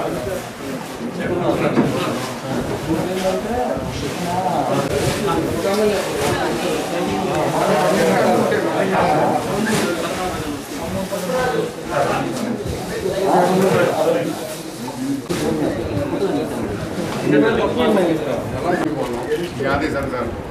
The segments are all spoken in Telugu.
याद है सर सर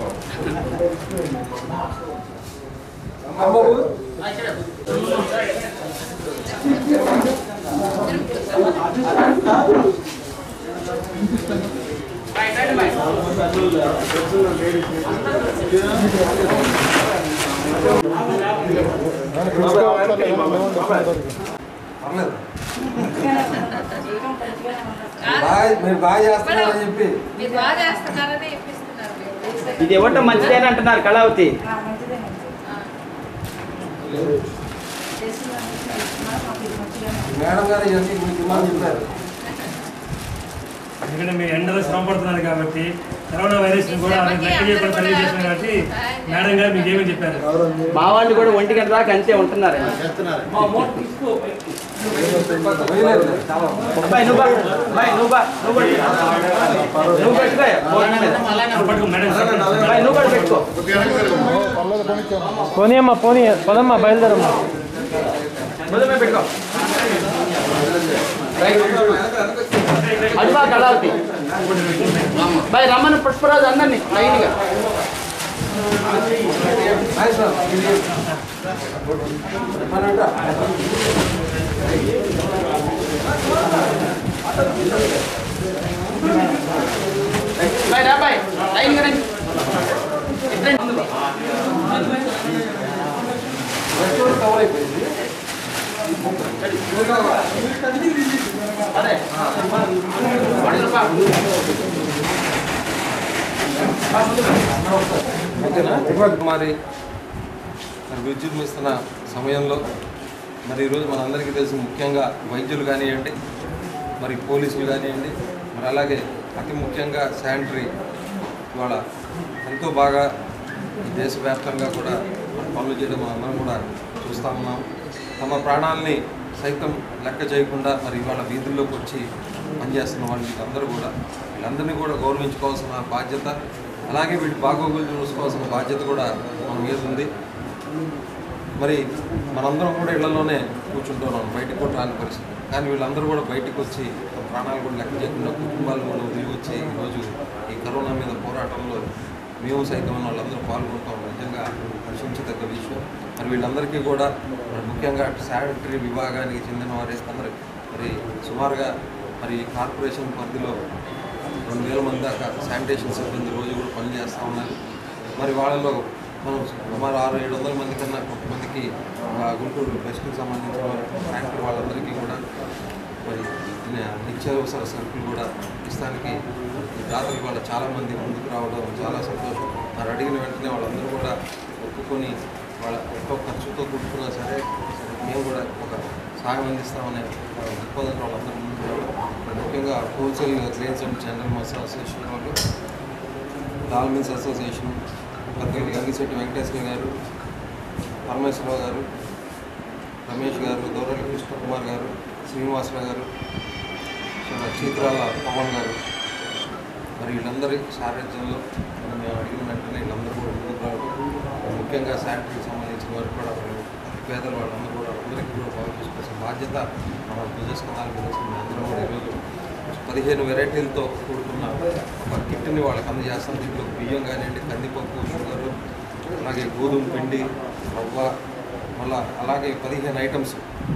పర్లేదు బాగా మీరు బాగా చేస్తున్నారని చెప్పి మీరు బాగా చేస్తున్నారని ఇప్పిస్తున్నారు మీరు. ఇది ఇవ్వటం మంచిదేని అంటున్నారు కళావతి ఆ, మంచిదేనండి. ఆ. చేసినందుకు ఇస్తున్నారు, మాకు ఇది మంచిగానే ఉంది. మేడం గారు ఇవన్నీ మీకు ఇమ్మని చెప్పారు ఎందుకంటే మీరు ఎండలో శ్రమ పడుతున్నారు కాబట్టి కరోనా వైరస్ కూడా లెక్క చేయకుండా తెలియజేస్తున్నారు కాబట్టి మేడం గారు మీకు ఏమని చెప్పారు మా వాళ్ళు కూడా ఒంటి గంట దాకా అంతే ఉంటున్నారు వేయలేదు చాలా అబ్బాయి నువ్వు బా అబ్బాయి నువ్వు బా నువ్వు కూడా నువ్వు పెట్టుకో బోర్డు మీద. అప్పటికి మేడం చెప్పండి. అబ్బాయి నువ్వు కూడా పెట్టుకో పోనీ అమ్మా పోనీ పదమ్మా బయలుదేరమ్మా మొదలు మీద పెట్టుకో అడుగు కళావతి బాయ్ రమ్మని పుష్పరాజు అందరినీ లైన్గా నైస్ సార్ మన బాయ్ రా బాయ్ లైన్గా రండి ఇట్లా ముందుకు. రెస్టారెంట్ కవర్ అయిపోయింది అదే అడుగు బా. ఓకేనా మరి మరి విజృంభిస్తున్న సమయంలో మరి ఈరోజు మనందరికీ తెలిసి ముఖ్యంగా వైద్యులు కానివ్వండి మరి పోలీసులు కానివ్వండి మరి అలాగే అతి ముఖ్యంగా శానిటరీ ఇవాళ ఎంతో బాగా ఈ దేశవ్యాప్తంగా కూడా మరి పనులు చేయడం మనం కూడా చూస్తూ ఉన్నాం తమ ప్రాణాలని సైతం లెక్క చేయకుండా మరి ఇవాళ వీధుల్లోకి వచ్చి పనిచేస్తున్న వాళ్ళు వీళ్ళందరూ కూడా వీళ్ళందరినీ కూడా గౌరవించుకోవాల్సిన బాధ్యత అలాగే వీటి బాగోగులు చూసుకోవాల్సిన బాధ్యత కూడా మన మీద ఉంది మరి మనందరం కూడా ఇళ్లలోనే కూర్చుంటున్నాం బయటకు కూడా రాని పరిస్థితి కానీ వీళ్ళందరూ కూడా బయటకు వచ్చి తమ ప్రాణాలు కూడా లెక్క చేయకుండా కుటుంబాలు కూడా వదిలి వచ్చి ఈరోజు ఈ కరోనా మీద పోరాటంలో మేము సైతం వాళ్ళందరూ పాల్గొంటాం నిజంగా హర్షించదగ్గ విషయం మరి వీళ్ళందరికీ కూడా మరి ముఖ్యంగా శానిటరీ విభాగానికి చెందిన వారి అందరూ మరి సుమారుగా మరి కార్పొరేషన్ పరిధిలో రెండు వేల మంది దాకా శానిటేషన్ సిబ్బంది రోజు కూడా పనిచేస్తూ ఉన్నారు మరి వాళ్ళలో మనం సుమారు ఆరు ఏడు వందల మంది కన్నా కొంతమందికి ఆ, గుంటూరు బెస్ట్కి సంబంధించిన వారు శానిటరీ వాళ్ళందరికీ కూడా మరి ని- నిత్యావసర సరుకులు కూడా ఇస్తానికి రాత్రి వాళ్ళ చాలామంది ముందుకు రావడం చాలా సంతోషం మరి అడిగిన వెంటనే వాళ్ళందరూ కూడా ఒప్పుకొని వాళ్ళ ఎంతో ఖర్చుతో కూడుకున్నా సరే సరే మేము కూడా ఒక సహాయం అందిస్తామనే ఒక దృక్పథంతో వాళ్ళందరూ ముందుకు రావడం మరి ముఖ్యంగా wholesale claims and general massage association వాళ్ళు డాల్మిన్స్ అసోసియేషన్ పెద్దగడ్డి గంగిశెట్టి వెంకటేశ్వర గారు పరమేశ్వరరావు గారు రమేష్ గారు దౌరల్లి కృష్ణకుమార్ గారు శ్రీనివాసరావు గారు చీతురాల పవన్ గారు మరి వీళ్ళందరి సారథ్యంలో మనం మేము అడిగిన వెంటనే వీళ్ళందరూ కూడా ముందుకు రావడం ముఖ్యంగా శానిటరీకి సంబంధించిన వారు కూడా మరి పేదలు వాళ్ళందరూ కూడా అందరికీ కూడా బాగా చూసుకోవాల్సిన బాధ్యత మన భుజస్కంధాల మీద వస్తుంది. అందరం కూడా ఈరోజు పదిహేను వెరైటీలతో కూడుకున్న ఒక కిట్ని వాళ్ళకి అందజేస్తాం దీంట్లో బియ్యం కానివ్వండి కందిపప్పు షుగరు అలాగే గోధుమ పిండి రవ్వ మళ్ళా అలాగే పదిహేను ఐటమ్స్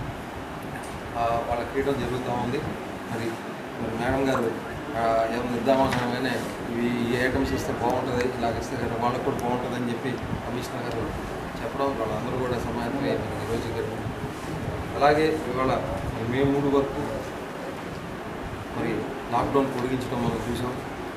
వాళ్ళకి ఇవ్వడం జరుగుతూ ఉంది మరి మరి మేడం గారు ఆ, ఏమైనా ఇద్దామనగానే ఇవి ఈ ఐటమ్స్ ఇస్తే బాగుంటుంది ఇలాగ ఇస్తే కదా వాళ్ళకు కూడా బాగుంటుంది అని చెప్పి కమిషనర్ గారు చెప్పడం వాళ్ళందరూ కూడా సమాయత్తమై మరి ఈరోజు ఇక్కడ అలాగే ఇవాళ మే మూడు వరకు మరి లాక్డౌన్ పొడిగించడం మనం చూసాం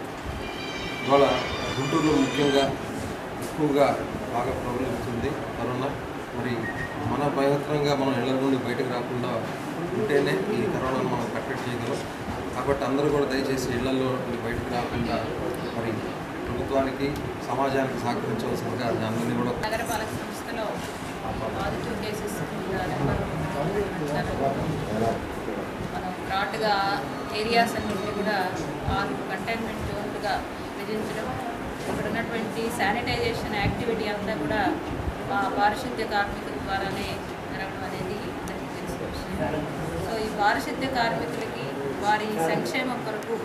ఇవాళ గుంటూరులో ముఖ్యంగా ఎక్కువగా బాగా ప్రబలుతుంది కరోనా మరి మన ప్రయత్నంగా మనం ఇళ్ల నుండి బయటకు రాకుండా ఉంటేనే ఈ కరోనాను మనం కట్టడి చేయగలం కాబట్టి అందరూ కూడా దయచేసి ఇళ్లలో నుండి బయటకు రాకుండా మరి ప్రభుత్వానికి సమాజానికి సహకరించవలసిందిగా నేను అందరినీ కూడా నగరపాలక సంస్థలో పాజిటివ్ కేసెస్ నెంబర్ మనం బ్రాడ్గా ఏరియాస్ అన్నింటినీ కూడా ఆరు కంటైన్మెంట్ జోన్లుగా విభజించడం ఇక్కడ ఉన్నటువంటి శానిటైజేషన్ యాక్టివిటీ అంతా కూడా ఆ పారిశుద్ధ్య కార్మికుల ద్వారానే జరగడం అనేది అందరికీ తెలిసిన విషయం సో ఈ పారిశుద్ధ్య కార్మికులకి వారి సంక్షేమం కొరకు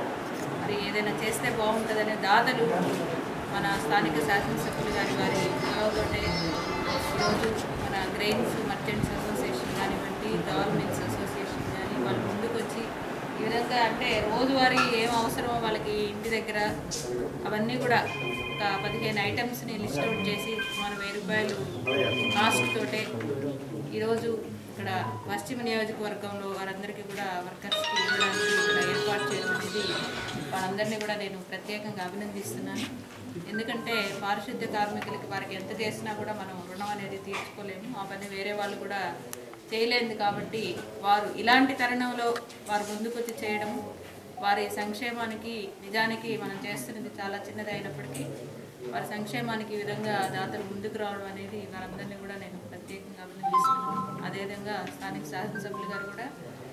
మరి ఏదైనా చేస్తే బాగుంటుందనే దాతలు మన స్థానిక శాసనసభ్యులు గారి వారి చొరవతోటే ఈరోజు మన గ్రెయిన్స్ మర్చెంట్స్ అసోసియేషన్ కానివ్వండి దాల్ మిల్స్ అసోసియేషన్ కానీ వాళ్ళు ముందుకు వచ్చి ఈ విధంగా అంటే రోజువారీ ఏం అవసరమో వాళ్ళకి ఇంటి దగ్గర అవన్నీ కూడా ఒక పదిహేను ఐటమ్స్ని లిస్ట్ అవుట్ చేసి సుమారు వెయ్యి రూపాయలు కాస్ట్ తోటే ఈరోజు ఇక్కడ పశ్చిమ నియోజకవర్గంలో వారందరికీ కూడా వర్కర్స్కి ఇవ్వడానికి ఇక్కడ ఏర్పాటు చేయడం అనేది వాళ్ళందరినీ కూడా నేను ప్రత్యేకంగా అభినందిస్తున్నాను ఎందుకంటే పారిశుద్ధ్య కార్మికులకి వారికి ఎంత చేసినా కూడా మనం రుణం అనేది తీర్చుకోలేము ఆ పని వేరే వాళ్ళు కూడా చేయలేదు కాబట్టి వారు ఇలాంటి తరుణంలో వారు ముందుకొచ్చి చేయడం వారి సంక్షేమానికి నిజానికి మనం చేస్తున్నది చాలా చిన్నది అయినప్పటికీ వారి సంక్షేమానికి ఈ విధంగా దాతలు ముందుకు రావడం అనేది వారందరినీ కూడా నేను ప్రత్యేకంగా అభినందిస్తున్నాను అదేవిధంగా స్థానిక శాసనసభ్యులు గారు కూడా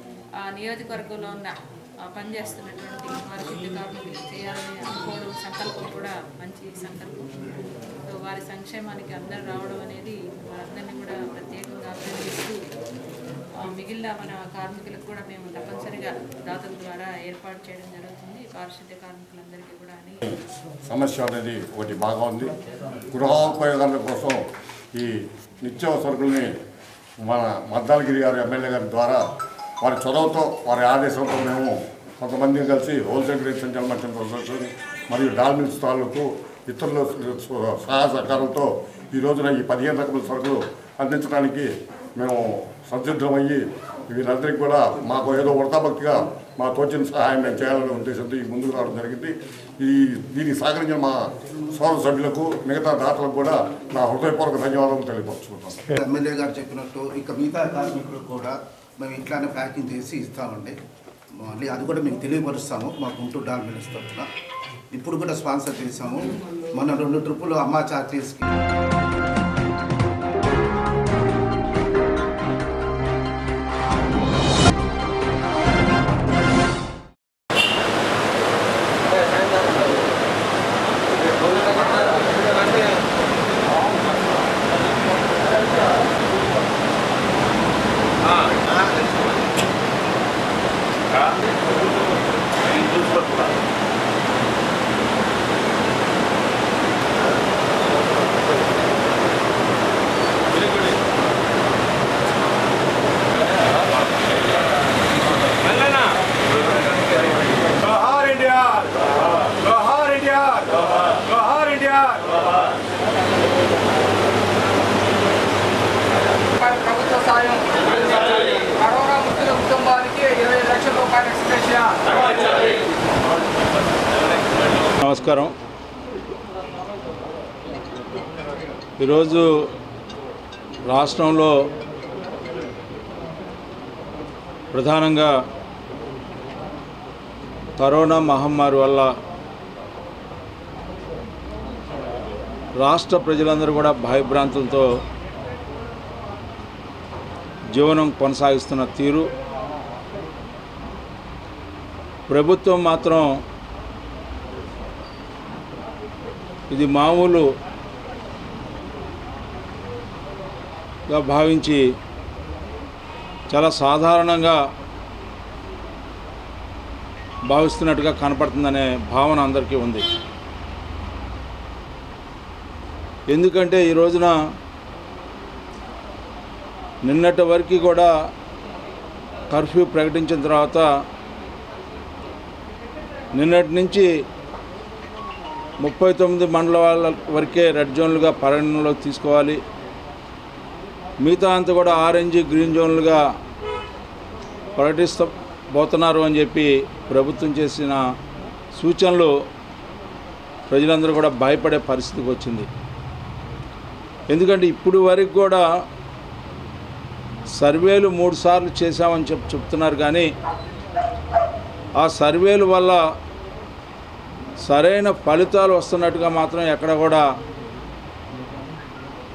ఆ నియోజకవర్గంలో ఉన్న ఆ పనిచేస్తున్నటువంటి వారి కార్మికులు చేయాలని అనుకోవడం సంకల్పం కూడా మంచి సంకల్పం సో వారి సంక్షేమానికి అందరూ రావడం అనేది వారందరినీ కూడా ప్రత్యేకంగా అభినందిస్తూ ఆ, మిగిలిన మన కార్మికులకు కూడా మేము తప్పనిసరిగా దాతల ద్వారా ఏర్పాటు చేయడం జరుగుతుంది పారిశుద్ధ్య కార్మికులందరికీ కూడా అని సమస్య అనేది ఒకటి బాగా ఉంది గృహోపయోగాల కోసం ఈ నిత్యావసరకుల్ని మన మద్దాలగిరి గారు ఎమ్మెల్యే గారి ద్వారా వారి చొరవతో వారి ఆదేశంతో మేము కొంతమంది కలిసి wholesale rate central merchant association మరియు డాల్మిల్స్ తాలూకు ఇతరుల సహాయ సహకారంతో ఈ రోజున ఈ పదిహేను రకముల సరుకులు అందించడానికి మేము సంసిద్ధమయ్యి వీరందరికీ కూడా మాకు ఏదో వృతాభక్తిగా మా తోచిన సహాయం మేము చేయాలనే ఉద్దేశంతో ఈ ముందుకు రావడం జరిగింది ఈ దీనికి సహకరించిన మా సోదర సభ్యులకు మిగతా దాతలకు కూడా నా హృదయపూర్వక ధన్యవాదాలు తెలియపరుచుకుంటాం ఎమ్మెల్యే గారు చెప్పినట్టు ఇక మిగతా కార్మికులకు కూడా మేము ఇట్లానే ప్యాకింగ్ చేసి ఇస్తామండి మళ్ళీ అది కూడా మీకు తెలియపరుస్తాము మా గుంటూరు డాల్ మిల్స్ తరఫున ఇప్పుడు కూడా స్పాన్సర్ చేసాము మొన్న రెండు ట్రిప్పులు అమ్మా చార్టీస్కి జోహార్ ఇండియా జోహార్ ఇండియా జోహార్ ఇండియా ప్రభుత్వ సాయం కరోనా మృతుల కుటుంబానికి ఇరవై లక్షల రూపాయల ఎక్స్ప్రెషియా నమస్కారం ఈరోజు రాష్ట్రంలో ప్రధానంగా కరోనా మహమ్మారి వల్ల రాష్ట్ర ప్రజలందరూ కూడా భయభ్రాంతులతో జీవనం కొనసాగిస్తున్న తీరు ప్రభుత్వం మాత్రం ఇది మామూలుగా భావించి చాలా సాధారణంగా భావిస్తున్నట్టుగా కనపడుతుందనే భావన అందరికీ ఉంది ఎందుకంటే ఈ రోజున నిన్నటి వరకు కూడా కర్ఫ్యూ ప్రకటించిన తర్వాత నిన్నటి నుంచి ముప్పై తొమ్మిది మండలాల వరకే రెడ్ జోన్లుగా పరిగణనలోకి తీసుకోవాలి మిగతా అంతా కూడా ఆరెంజ్ గ్రీన్ జోన్లుగా ప్రకటిస్తూ పోతున్నారు అని చెప్పి ప్రభుత్వం చేసిన సూచనలు ప్రజలందరూ కూడా భయపడే పరిస్థితికి వచ్చింది ఎందుకంటే ఇప్పుడు వరకు కూడా సర్వేలు మూడు సార్లు చేశామని చెప్ చెప్తున్నారు కానీ ఆ సర్వేల వల్ల సరైన ఫలితాలు వస్తున్నట్టుగా మాత్రం ఎక్కడ కూడా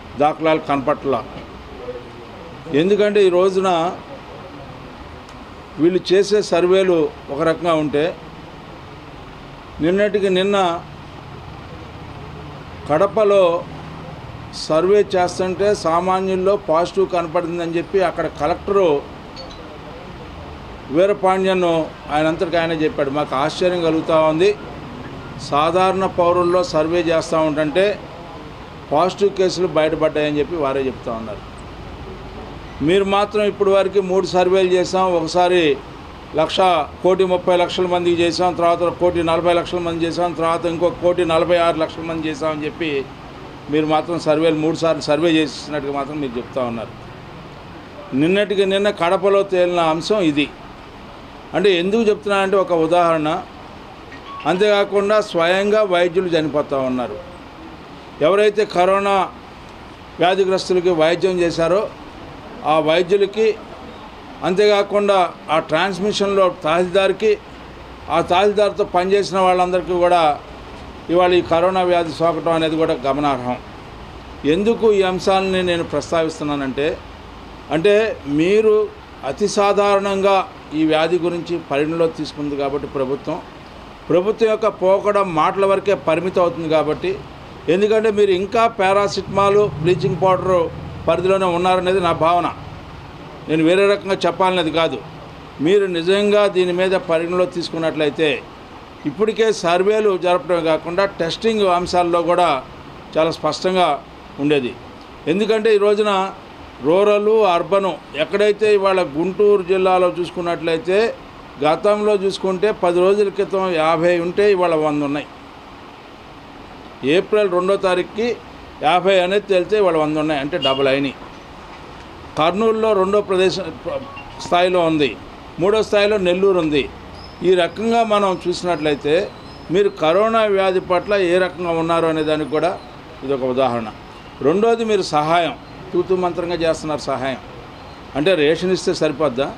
దాఖలాలు కనపట్ల ఎందుకంటే ఈ రోజున వీళ్ళు చేసే సర్వేలు ఒక రకంగా ఉంటే నిన్నటికి నిన్న కడపలో సర్వే చేస్తుంటే సామాన్యుల్లో పాజిటివ్ కనపడిందని చెప్పి అక్కడ కలెక్టరు వీరపాండ్యన్ ఆయన అంతటికి ఆయన చెప్పాడు మాకు ఆశ్చర్యం కలుగుతూ ఉంది సాధారణ పౌరుల్లో సర్వే చేస్తూ ఉంటుంటే పాజిటివ్ కేసులు బయటపడ్డాయని చెప్పి వారే చెప్తా ఉన్నారు మీరు మాత్రం ఇప్పటి వరకు మూడు సర్వేలు చేసాం ఒకసారి లక్ష కోటి ముప్పై లక్షల మందికి చేసాం తర్వాత కోటి నలభై లక్షల మంది చేసాం తర్వాత ఇంకో కోటి నలభై ఆరు లక్షల మంది చేసామని చెప్పి మీరు మాత్రం సర్వేలు మూడు సార్లు సర్వే చేసినట్టుగా మాత్రం మీరు చెప్తా ఉన్నారు నిన్నటికి నిన్న కడపలో తేలిన అంశం ఇది అంటే ఎందుకు చెప్తున్నా అంటే ఒక ఉదాహరణ అంతేకాకుండా స్వయంగా వైద్యులు చనిపోతూ ఉన్నారు ఎవరైతే కరోనా వ్యాధిగ్రస్తులకి వైద్యం చేశారో ఆ వైద్యులకి అంతేకాకుండా ఆ ట్రాన్స్మిషన్లో తహసీల్దార్కి ఆ తహసీల్దార్తో పనిచేసిన వాళ్ళందరికీ కూడా ఇవాళ ఈ కరోనా వ్యాధి సోకటం అనేది కూడా గమనార్హం ఎందుకు ఈ అంశాలని నేను ప్రస్తావిస్తున్నానంటే అంటే మీరు అతి సాధారణంగా ఈ వ్యాధి గురించి పరిగణలో తీసుకుంది కాబట్టి ప్రభుత్వం ప్రభుత్వం యొక్క పోకడ మాటల వరకే పరిమితం అవుతుంది కాబట్టి ఎందుకంటే మీరు ఇంకా పారాసిటమాల్ బ్లీచింగ్ పౌడర్ పరిధిలోనే ఉన్నారనేది నా భావన నేను వేరే రకంగా చెప్పాలనేది కాదు మీరు నిజంగా దీని మీద పరిగణలో తీసుకున్నట్లయితే ఇప్పటికే సర్వేలు జరపడమే కాకుండా టెస్టింగ్ అంశాల్లో కూడా చాలా స్పష్టంగా ఉండేది ఎందుకంటే ఈ రోజున రూరల్ అర్బను ఎక్కడైతే ఇవాళ గుంటూరు జిల్లాలో చూసుకున్నట్లయితే గతంలో చూసుకుంటే పది రోజుల క్రితం యాభై ఉంటే ఇవాళ వంద ఉన్నాయి ఏప్రిల్ రెండో తారీఖుకి యాభై అనేది తేలితే ఇవాళ వంద ఉన్నాయి అంటే డబుల్ అయినాయి కర్నూలులో రెండో ప్రదేశం స్థాయిలో ఉంది మూడో స్థాయిలో నెల్లూరు ఉంది ఈ రకంగా మనం చూసినట్లయితే మీరు కరోనా వ్యాధి పట్ల ఏ రకంగా ఉన్నారు అనే దానికి కూడా ఇది ఒక ఉదాహరణ రెండోది మీరు సహాయం తూతు మంత్రంగా చేస్తున్నారు సహాయం అంటే రేషన్ ఇస్తే సరిపోద్దా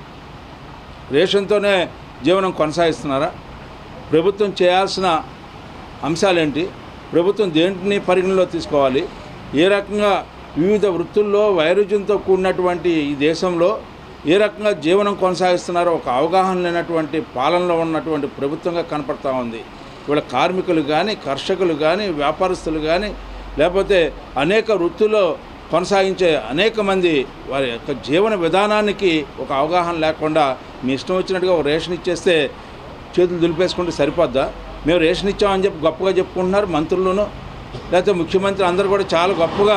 రేషన్తోనే జీవనం కొనసాగిస్తున్నారా ప్రభుత్వం చేయాల్సిన అంశాలేంటి ప్రభుత్వం దేంటిని పరిగణలో తీసుకోవాలి ఏ రకంగా వివిధ వృత్తుల్లో వైరుధ్యంతో కూడినటువంటి ఈ దేశంలో ఏ రకంగా జీవనం కొనసాగిస్తున్నారో ఒక అవగాహన లేనటువంటి పాలనలో ఉన్నటువంటి ప్రభుత్వంగా కనపడతా ఉంది ఇవాళ కార్మికులు కానీ కర్షకులు కానీ వ్యాపారస్తులు కానీ లేకపోతే అనేక వృత్తుల్లో కొనసాగించే అనేక మంది వారి యొక్క జీవన విధానానికి ఒక అవగాహన లేకుండా మీ ఇష్టం వచ్చినట్టుగా ఒక రేషన్ ఇచ్చేస్తే చేతులు దులిపేసుకుంటే సరిపోద్దా మేము రేషన్ ఇచ్చామని చెప్పి గొప్పగా చెప్పుకుంటున్నారు మంత్రులను లేకపోతే ముఖ్యమంత్రి అందరూ కూడా చాలా గొప్పగా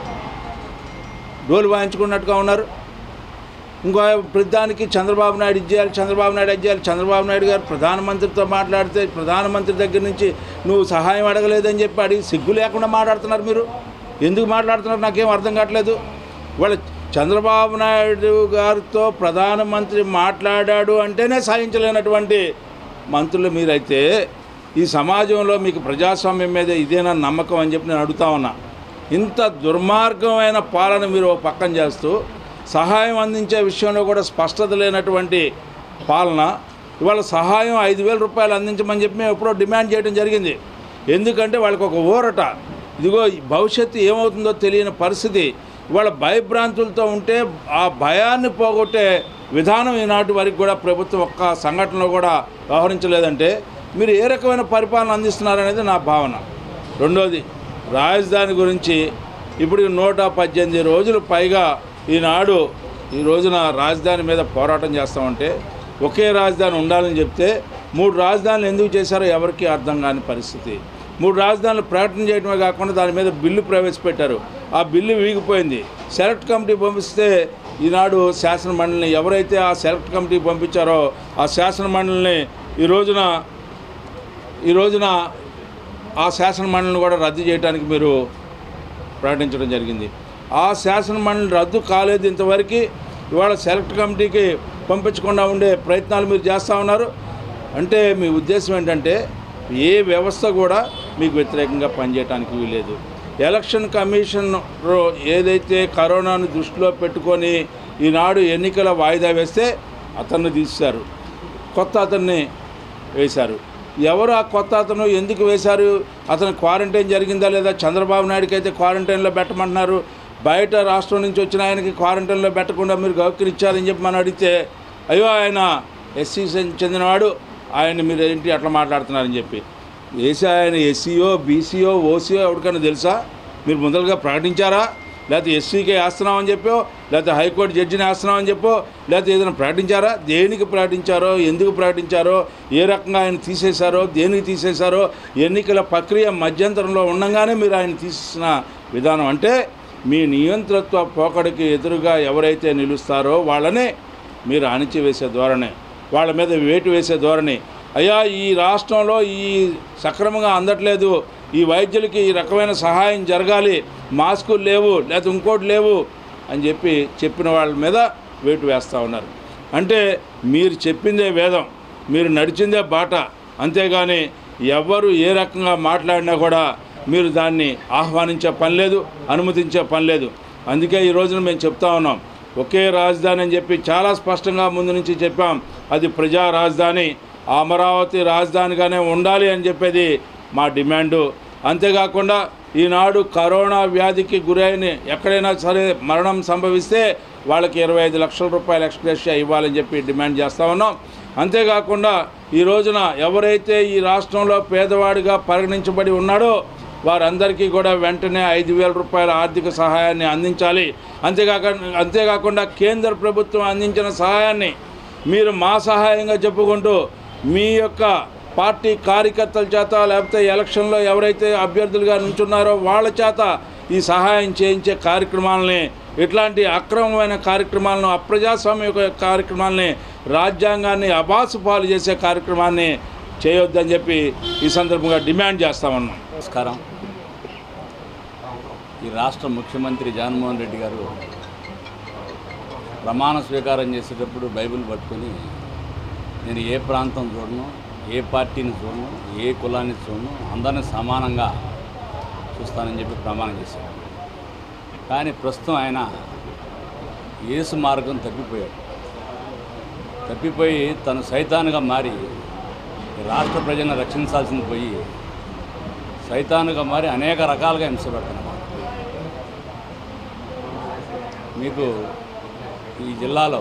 డోలు వాయించుకున్నట్టుగా ఉన్నారు ఇంకో ప్రతిదానికి చంద్రబాబు నాయుడు ఇచ్చేయాలి చంద్రబాబు నాయుడు ఇచ్చేయాలి చంద్రబాబు నాయుడు గారు ప్రధానమంత్రితో మాట్లాడితే ప్రధానమంత్రి దగ్గర నుంచి నువ్వు సహాయం అడగలేదని చెప్పి అడిగి సిగ్గు లేకుండా మాట్లాడుతున్నారు మీరు ఎందుకు మాట్లాడుతున్నారు నాకేం అర్థం కావట్లేదు వాళ్ళ చంద్రబాబు నాయుడు గారితో ప్రధానమంత్రి మాట్లాడాడు అంటేనే సాధించలేనటువంటి మంత్రులు మీరైతే ఈ సమాజంలో మీకు ప్రజాస్వామ్యం మీద ఇదేనా నమ్మకం అని చెప్పి నేను అడుగుతా ఉన్నా ఇంత దుర్మార్గమైన పాలన మీరు ఓ పక్కన చేస్తూ సహాయం అందించే విషయంలో కూడా స్పష్టత లేనటువంటి పాలన ఇవాళ సహాయం ఐదు వేల రూపాయలు అందించమని చెప్పి మేము ఎప్పుడో డిమాండ్ చేయడం జరిగింది ఎందుకంటే వాళ్ళకి ఒక ఊరట ఇదిగో ఈ భవిష్యత్తు ఏమవుతుందో తెలియని పరిస్థితి ఇవాళ భయభ్రాంతులతో ఉంటే ఆ భయాన్ని పోగొట్టే విధానం ఈనాటి వరకు కూడా ప్రభుత్వం ఒక్క సంఘటనలో కూడా వ్యవహరించలేదంటే మీరు ఏ రకమైన పరిపాలన అందిస్తున్నారనేది నా భావన రెండోది రాజధాని గురించి ఇప్పుడు నూట పద్దెనిమిది రోజులు పైగా ఈనాడు ఈ రోజున రాజధాని మీద పోరాటం చేస్తామంటే ఒకే రాజధాని ఉండాలని చెప్తే మూడు రాజధానులు ఎందుకు చేశారో ఎవరికీ అర్థం కాని పరిస్థితి మూడు రాజధానులు ప్రకటన చేయడమే కాకుండా దాని మీద బిల్లు ప్రవేశపెట్టారు ఆ బిల్లు వీగిపోయింది సెలెక్ట్ కమిటీ పంపిస్తే ఈనాడు శాసన మండలిని ఎవరైతే ఆ సెలెక్ట్ కమిటీ పంపించారో ఆ శాసన మండలిని ఈ రోజున ఈ రోజున ఆ శాసన మండలిని కూడా రద్దు చేయడానికి మీరు ప్రకటించడం జరిగింది ఆ శాసన మండలి రద్దు కాలేదు ఇంతవరకు ఇవాళ సెలెక్ట్ కమిటీకి పంపించకుండా ఉండే ప్రయత్నాలు మీరు చేస్తూ ఉన్నారు అంటే మీ ఉద్దేశం ఏంటంటే ఏ వ్యవస్థ కూడా మీకు వ్యతిరేకంగా పనిచేయడానికి వీలేదు ఎలక్షన్ కమిషన్ ఏదైతే కరోనాను దృష్టిలో పెట్టుకొని ఈనాడు ఎన్నికల వాయిదా వేస్తే అతన్ని తీశారు కొత్త అతన్ని వేశారు ఎవరు ఆ కొత్త అతను ఎందుకు వేశారు అతను క్వారంటైన్ జరిగిందా లేదా చంద్రబాబు నాయుడుకి అయితే క్వారంటైన్లో పెట్టమంటున్నారు బయట రాష్ట్రం నుంచి వచ్చిన ఆయనకి క్వారంటైన్లో పెట్టకుండా మీరు గౌక్కినిచ్చారని చెప్పి మనం అడిగితే అయ్యో ఆయన ఎస్సీ చెందినవాడు ఆయన మీరు ఏంటి అట్లా మాట్లాడుతున్నారని చెప్పి వేసి ఆయన ఎస్సీఓ బీసీఓ ఓసీఓ ఎవరికైనా తెలుసా మీరు ముందరగా ప్రకటించారా లేకపోతే ఎస్సీకే వేస్తున్నామని చెప్పో లేకపోతే హైకోర్టు జడ్జిని వేస్తున్నామని చెప్పో లేకపోతే ఏదైనా ప్రకటించారా దేనికి ప్రకటించారో ఎందుకు ప్రకటించారో ఏ రకంగా ఆయన తీసేశారో దేనికి తీసేశారో ఎన్నికల ప్రక్రియ మధ్యంతరంలో ఉండగానే మీరు ఆయన తీసిన విధానం అంటే మీ నియంత్రత్వ పోకడికి ఎదురుగా ఎవరైతే నిలుస్తారో వాళ్ళనే మీరు అణిచివేసే ధోరణి వాళ్ళ మీద వేటు వేసే ధోరణి అయ్యా ఈ రాష్ట్రంలో ఈ సక్రమంగా అందట్లేదు ఈ వైద్యులకి ఈ రకమైన సహాయం జరగాలి మాస్కులు లేవు లేకపోతే ఇంకోటి లేవు అని చెప్పి చెప్పిన వాళ్ళ మీద వేటు వేస్తూ ఉన్నారు అంటే మీరు చెప్పిందే వేదం మీరు నడిచిందే బాట అంతేగాని ఎవరు ఏ రకంగా మాట్లాడినా కూడా మీరు దాన్ని ఆహ్వానించే పని లేదు అనుమతించే పని లేదు అందుకే ఈ రోజున మేము చెప్తా ఉన్నాం ఒకే రాజధాని అని చెప్పి చాలా స్పష్టంగా ముందు నుంచి చెప్పాం అది ప్రజా రాజధాని అమరావతి రాజధానిగానే ఉండాలి అని చెప్పేది మా డిమాండు అంతేకాకుండా ఈనాడు కరోనా వ్యాధికి గురైన ఎక్కడైనా సరే మరణం సంభవిస్తే వాళ్ళకి ఇరవై ఐదు లక్షల రూపాయల ఎక్స్ప్రెషియా ఇవ్వాలని చెప్పి డిమాండ్ చేస్తూ ఉన్నాం అంతేకాకుండా ఈ రోజున ఎవరైతే ఈ రాష్ట్రంలో పేదవాడిగా పరిగణించబడి ఉన్నాడో వారందరికీ కూడా వెంటనే ఐదు వేల రూపాయల ఆర్థిక సహాయాన్ని అందించాలి అంతేకాక అంతేకాకుండా కేంద్ర ప్రభుత్వం అందించిన సహాయాన్ని మీరు మా సహాయంగా చెప్పుకుంటూ మీ యొక్క పార్టీ కార్యకర్తల చేత లేకపోతే ఎలక్షన్లో ఎవరైతే అభ్యర్థులుగా నుంచున్నారో వాళ్ళ చేత ఈ సహాయం చేయించే కార్యక్రమాలని ఇట్లాంటి అక్రమమైన కార్యక్రమాలను అప్రజాస్వామ్య కార్యక్రమాలని రాజ్యాంగాన్ని అబాసు పాలు చేసే కార్యక్రమాన్ని చేయొద్దని చెప్పి ఈ సందర్భంగా డిమాండ్ చేస్తా ఉన్నాం నమస్కారం ఈ రాష్ట్ర ముఖ్యమంత్రి జగన్మోహన్ రెడ్డి గారు ప్రమాణ స్వీకారం చేసేటప్పుడు బైబిల్ పట్టుకొని నేను ఏ ప్రాంతం చూడను ఏ పార్టీని చూడను ఏ కులాన్ని చూడను అందరిని సమానంగా చూస్తానని చెప్పి ప్రమాణం చేశాడు కానీ ప్రస్తుతం ఆయన యేసు మార్గం తప్పిపోయాడు తప్పిపోయి తను సైతానుగా మారి ఈ రాష్ట్ర ప్రజలను రక్షించాల్సింది పోయి సైతానుగా మారి అనేక రకాలుగా హింస పెడుతున్నాడు మీకు ఈ జిల్లాలో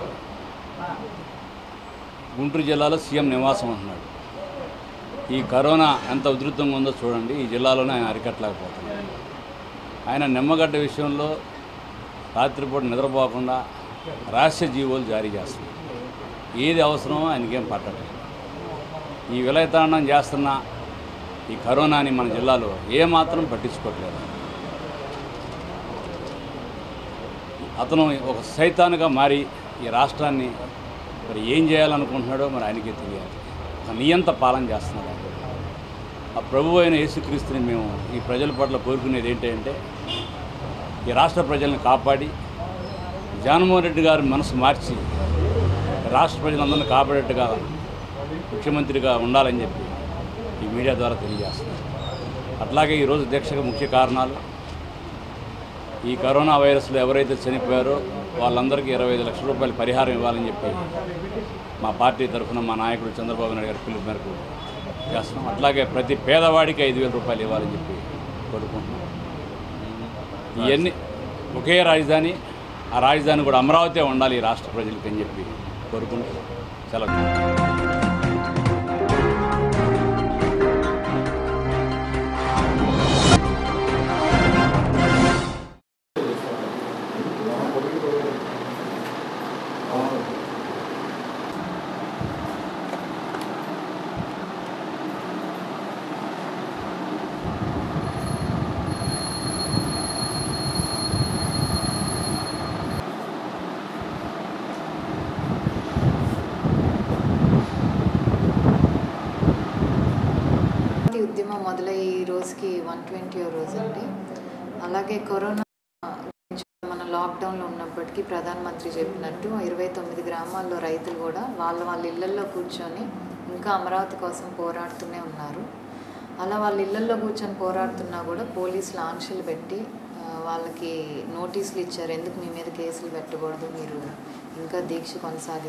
గుంటూరు జిల్లాలో సీఎం నివాసం ఉంటున్నాడు ఈ కరోనా ఎంత ఉధృతంగా ఉందో చూడండి ఈ జిల్లాలోనే ఆయన అరికట్టలేకపోతున్నాడు ఆయన నిమ్మగడ్డ విషయంలో రాత్రిపూట నిద్రపోకుండా రహస్య జీవోలు జారీ చేస్తున్నారు ఏది అవసరమో ఆయనకేం పట్టట్లేదు ఈ విలయతాండం చేస్తున్న ఈ కరోనాని మన జిల్లాలో ఏమాత్రం పట్టించుకోవట్లేదు అతను ఒక సైతానుగా మారి ఈ రాష్ట్రాన్ని మరి ఏం చేయాలనుకుంటున్నాడో మరి ఆయనకే తెలియాలి ఒక నియంత పాలన చేస్తున్నాడు ఆయన. ఆ ప్రభు అయిన యేసుక్రీస్తుని మేము ఈ ప్రజల పట్ల కోరుకునేది ఏంటంటే ఈ రాష్ట్ర ప్రజల్ని కాపాడి జగన్మోహన్ రెడ్డి గారి మనసు మార్చి రాష్ట్ర ప్రజలందరినీ కాపాడేట్టుగా ముఖ్యమంత్రిగా ఉండాలని చెప్పి ఈ మీడియా ద్వారా తెలియజేస్తున్నారు అట్లాగే ఈరోజు దీక్షకు ముఖ్య కారణాలు ఈ కరోనా వైరస్లో ఎవరైతే చనిపోయారో వాళ్ళందరికీ ఇరవై ఐదు లక్షల రూపాయల పరిహారం ఇవ్వాలని చెప్పి మా పార్టీ తరఫున మా నాయకుడు చంద్రబాబు నాయుడు గారి పిలుపు మేరకు చేస్తున్నాం అట్లాగే ప్రతి పేదవాడికి ఐదు వేల రూపాయలు ఇవ్వాలని చెప్పి కోరుకుంటున్నాం ఇవన్నీ ఒకే రాజధాని ఆ రాజధాని కూడా అమరావతి ఉండాలి ఈ రాష్ట్ర ప్రజలకి అని చెప్పి కోరుకుంటూ సెలవు ఈ ఉద్యమం మొదలై ఈ రోజుకి వన్ ట్వంటీ రోజు అండి అలాగే కరోనా గురించి మన లాక్డౌన్లో ఉన్నప్పటికీ ప్రధానమంత్రి చెప్పినట్టు ఇరవై తొమ్మిది గ్రామాల్లో రైతులు కూడా వాళ్ళ వాళ్ళ ఇళ్లల్లో కూర్చొని ఇంకా అమరావతి కోసం పోరాడుతూనే ఉన్నారు అలా వాళ్ళ ఇళ్లల్లో కూర్చొని పోరాడుతున్నా కూడా పోలీసులు ఆంక్షలు పెట్టి ఆ, వాళ్ళకి నోటీసులు ఇచ్చారు ఎందుకు మీ మీద కేసులు పెట్టకూడదు మీరు ఇంకా దీక్ష కొనసాగిస్తారు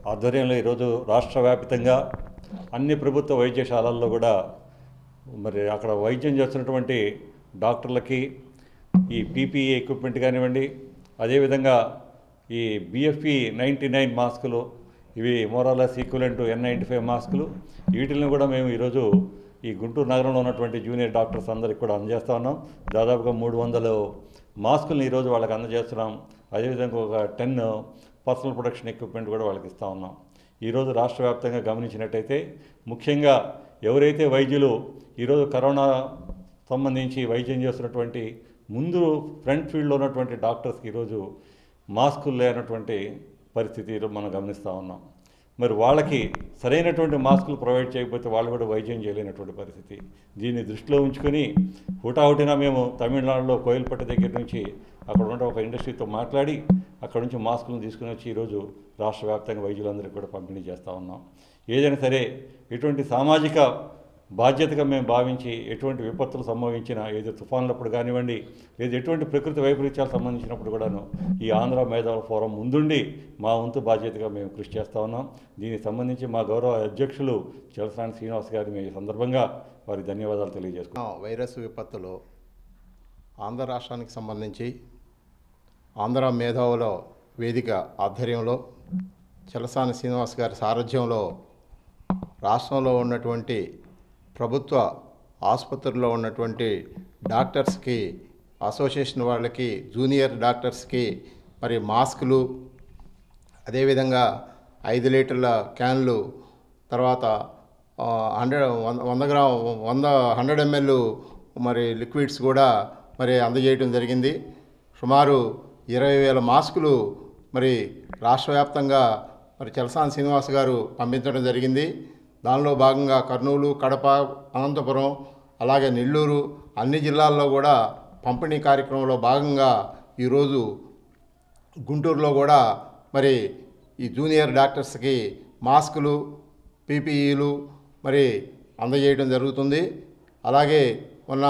ఆధ్వర్యంలో ఈరోజు రాష్ట్ర వ్యాప్తంగా అన్ని ప్రభుత్వ వైద్యశాలల్లో కూడా మరి అక్కడ వైద్యం చేస్తున్నటువంటి డాక్టర్లకి ఈ పీపీఈ ఎక్విప్మెంట్ కానివ్వండి అదేవిధంగా ఈ బిఎఫ్ఈ నైంటీ నైన్ మాస్కులు ఇవి మోరాలస్ ఈక్వలెంట్ ఎన్ నైంటీ ఫైవ్ మాస్కులు వీటిని కూడా మేము ఈరోజు ఈ గుంటూరు నగరంలో ఉన్నటువంటి జూనియర్ డాక్టర్స్ అందరికి కూడా అందజేస్తా ఉన్నాం దాదాపుగా మూడు వందలు మాస్కులను ఈరోజు వాళ్ళకి అందజేస్తున్నాం అదేవిధంగా ఒక టెన్ పర్సనల్ ప్రొటెక్షన్ ఎక్విప్మెంట్ కూడా వాళ్ళకి ఇస్తా ఉన్నాం ఈరోజు రాష్ట్ర వ్యాప్తంగా గమనించినట్టయితే ముఖ్యంగా ఎవరైతే వైద్యులు ఈరోజు కరోనా సంబంధించి వైద్యం చేస్తున్నటువంటి ముందు ఫ్రంట్ ఫీల్డ్లో ఉన్నటువంటి డాక్టర్స్కి ఈరోజు మాస్కులు లేనటువంటి పరిస్థితి మనం గమనిస్తూ ఉన్నాం మరి వాళ్ళకి సరైనటువంటి మాస్కులు ప్రొవైడ్ చేయకపోతే వాళ్ళు కూడా వైద్యం చేయలేనటువంటి పరిస్థితి దీన్ని దృష్టిలో ఉంచుకొని హుటాహుటిన మేము తమిళనాడులో కోయిల్పట్టు దగ్గర నుంచి అక్కడ ఉన్న ఒక ఇండస్ట్రీతో మాట్లాడి అక్కడ నుంచి మాస్కులను తీసుకుని వచ్చి ఈరోజు రాష్ట్ర వ్యాప్తంగా వైద్యులందరికీ కూడా పంపిణీ చేస్తూ ఉన్నాం ఏదైనా సరే ఇటువంటి సామాజిక బాధ్యతగా మేము భావించి ఎటువంటి విపత్తులు సంభవించినా ఏదో తుఫాన్లప్పుడు కానివ్వండి లేదా ఎటువంటి ప్రకృతి వైపరీత్యాలు సంబంధించినప్పుడు కూడాను ఈ ఆంధ్ర మేధావుల ఫోరం ముందుండి మా వంతు బాధ్యతగా మేము కృషి చేస్తూ ఉన్నాం దీనికి సంబంధించి మా గౌరవ అధ్యక్షులు చలసాని శ్రీనివాస్ గారిని ఈ సందర్భంగా వారికి ధన్యవాదాలు తెలియజేసుకున్నాం వైరస్ విపత్తులో ఆంధ్ర రాష్ట్రానికి సంబంధించి ఆంధ్ర మేధావుల వేదిక ఆధ్వర్యంలో చలసాని శ్రీనివాస్ గారి సారథ్యంలో రాష్ట్రంలో ఉన్నటువంటి ప్రభుత్వ ఆసుపత్రుల్లో ఉన్నటువంటి డాక్టర్స్కి అసోసియేషన్ వాళ్ళకి జూనియర్ డాక్టర్స్కి మరి మాస్కులు అదేవిధంగా ఐదు లీటర్ల క్యాన్లు తర్వాత హండ్రెడ్ వంద వంద గ్రామ్ వంద హండ్రెడ్ ఎంఎల్ మరి లిక్విడ్స్ కూడా మరి అందజేయడం జరిగింది సుమారు ఇరవై వేల మాస్కులు మరి రాష్ట్ర వ్యాప్తంగా మరి చలసాని శ్రీనివాస్ గారు పంపించడం జరిగింది దానిలో భాగంగా కర్నూలు కడప అనంతపురం అలాగే నెల్లూరు అన్ని జిల్లాల్లో కూడా పంపిణీ కార్యక్రమంలో భాగంగా ఈరోజు గుంటూరులో కూడా మరి ఈ జూనియర్ డాక్టర్స్కి మాస్కులు పీపీఈలు మరి అందజేయడం జరుగుతుంది అలాగే మొన్న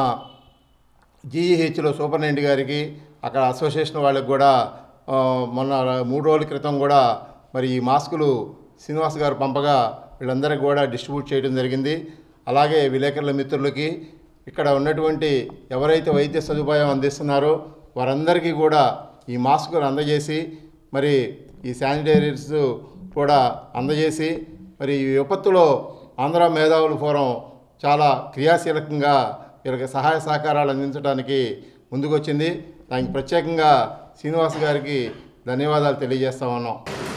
జీఈహెచ్లో సూపరింటెండెంట్ గారికి అక్కడ అసోసియేషన్ వాళ్ళకి కూడా ఆ, మొన్న మూడు రోజుల క్రితం కూడా మరి ఈ మాస్కులు శ్రీనివాస్ గారు పంపగా వీళ్ళందరికీ కూడా డిస్ట్రిబ్యూట్ చేయడం జరిగింది అలాగే విలేకరుల మిత్రులకి ఇక్కడ ఉన్నటువంటి ఎవరైతే వైద్య సదుపాయం అందిస్తున్నారో వారందరికీ కూడా ఈ మాస్కులు అందజేసి మరి ఈ శానిటైజర్స్ కూడా అందజేసి మరి ఈ విపత్తులో ఆంధ్ర మేధావుల ఫోరం చాలా క్రియాశీలకంగా వీళ్ళకి సహాయ సహకారాలు అందించడానికి ముందుకొచ్చింది దానికి ప్రత్యేకంగా శ్రీనివాస్ గారికి ధన్యవాదాలు తెలియజేస్తా ఉన్నాం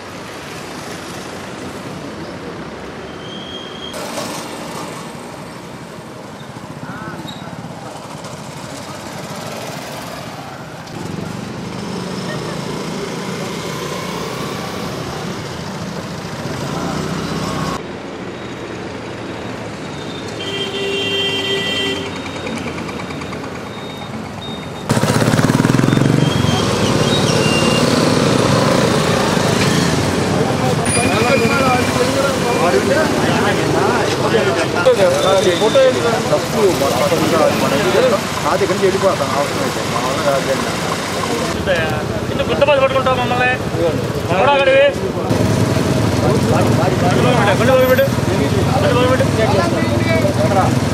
ఫోటో తప్పు నా దగ్గర నుంచి వెళ్ళిపోతాను అవసరం అయితే మా వల్ల కాదండి ఇంత గుర్తుపట్టి పట్టుకుంటావు మమ్మల్ని ఎవడా అక్కడివి గుండె పోయి పెట్టు గుండె పోయి పెట్టు